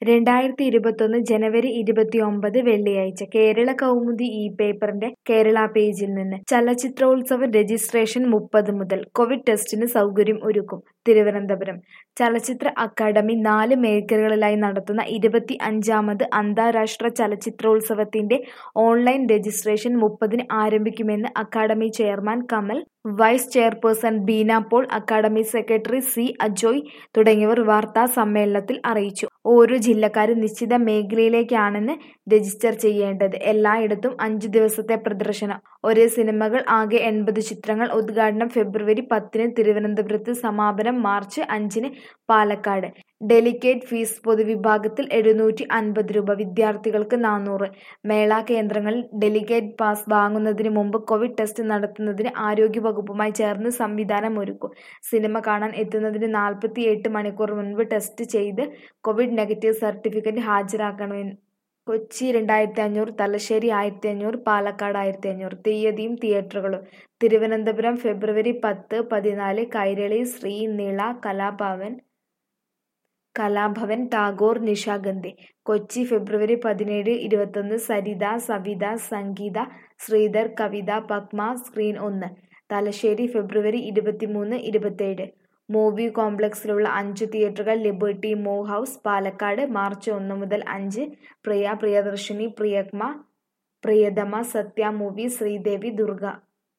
രണ്ടായിരത്തി ഇരുപത്തൊന്ന് ജനുവരി ഇരുപത്തിയൊമ്പത് വെള്ളിയാഴ്ച കേരള കൗമുദി ഈ പേപ്പറിന്റെ കേരള പേജിൽ നിന്ന് ചലച്ചിത്രോത്സവ രജിസ്ട്രേഷൻ മുപ്പത് മുതൽ കോവിഡ് ടെസ്റ്റിന് സൗകര്യം ഒരുക്കും തിരുവനന്തപുരം ചലച്ചിത്ര അക്കാദമി നാല് മേഖലകളിലായി നടത്തുന്ന ഇരുപത്തി അഞ്ചാമത് അന്താരാഷ്ട്ര ചലച്ചിത്രോത്സവത്തിന്റെ ഓൺലൈൻ രജിസ്ട്രേഷൻ മുപ്പതിന് ആരംഭിക്കുമെന്ന് academy chairman Kamal vice chairperson Beena Paul academy secretary C Ajoy തുടങ്ങിയവർ വാർത്താ സമ്മേളനത്തിൽ അറിയിച്ചു ഓരോ ജില്ലക്കാരും നിശ്ചിത മേഖലയിലേക്കാണെന്ന് രജിസ്റ്റർ ചെയ്യേണ്ടത് എല്ലായിടത്തും അഞ്ചു ദിവസത്തെ പ്രദർശനം ഒരേ സിനിമകൾ ആകെ എൺപത് ചിത്രങ്ങൾ ഉദ്ഘാടനം ഫെബ്രുവരി പത്തിന് തിരുവനന്തപുരത്ത് സമാപനം മാർച്ച് അഞ്ചിന് പാലക്കാട് ഡെലിഗേറ്റ് ഫീസ് പൊതുവിഭാഗത്തിൽ എഴുന്നൂറ്റി അൻപത് രൂപ വിദ്യാർത്ഥികൾക്ക് നാനൂറ് മേള കേന്ദ്രങ്ങളിൽ ഡെലിഗേറ്റ് പാസ് വാങ്ങുന്നതിന് മുമ്പ് കോവിഡ് ടെസ്റ്റ് നടത്തുന്നതിന് ആരോഗ്യവകുപ്പുമായി ചേർന്ന് സംവിധാനം ഒരുക്കും സിനിമ കാണാൻ എത്തുന്നതിന് നാൽപ്പത്തി എട്ട് മണിക്കൂർ മുൻപ് ടെസ്റ്റ് ചെയ്ത് കോവിഡ് നെഗറ്റീവ് സർട്ടിഫിക്കറ്റ് ഹാജരാക്കണമെന്ന് കൊച്ചി രണ്ടായിരത്തി അഞ്ഞൂറ് തലശ്ശേരി ആയിരത്തി അഞ്ഞൂറ് പാലക്കാട് ആയിരത്തി അഞ്ഞൂറ് തീയതിയും തിയേറ്ററുകളും തിരുവനന്തപുരം ഫെബ്രുവരി പത്ത് പതിനാല് കൈരളി ശ്രീ നിള കലാഭവൻ കലാഭവൻ ടാഗോർ നിശാഗന്ധി കൊച്ചി ഫെബ്രുവരി പതിനേഴ് ഇരുപത്തൊന്ന് സരിത സവിത സംഗീത ശ്രീധർ കവിത പത്മ സ്ക്രീൻ ഒന്ന് തലശ്ശേരി ഫെബ്രുവരി ഇരുപത്തിമൂന്ന് ഇരുപത്തേഴ് മൂവി കോംപ്ലക്സിലുള്ള അഞ്ച് തിയേറ്ററുകൾ ലിബർട്ടി മോ ഹൗസ് പാലക്കാട് മാർച്ച് ഒന്ന് മുതൽ അഞ്ച് പ്രിയ പ്രിയദർശിനി പ്രിയക്മ പ്രിയതമ സത്യ മൂവി ശ്രീദേവി ദുർഗ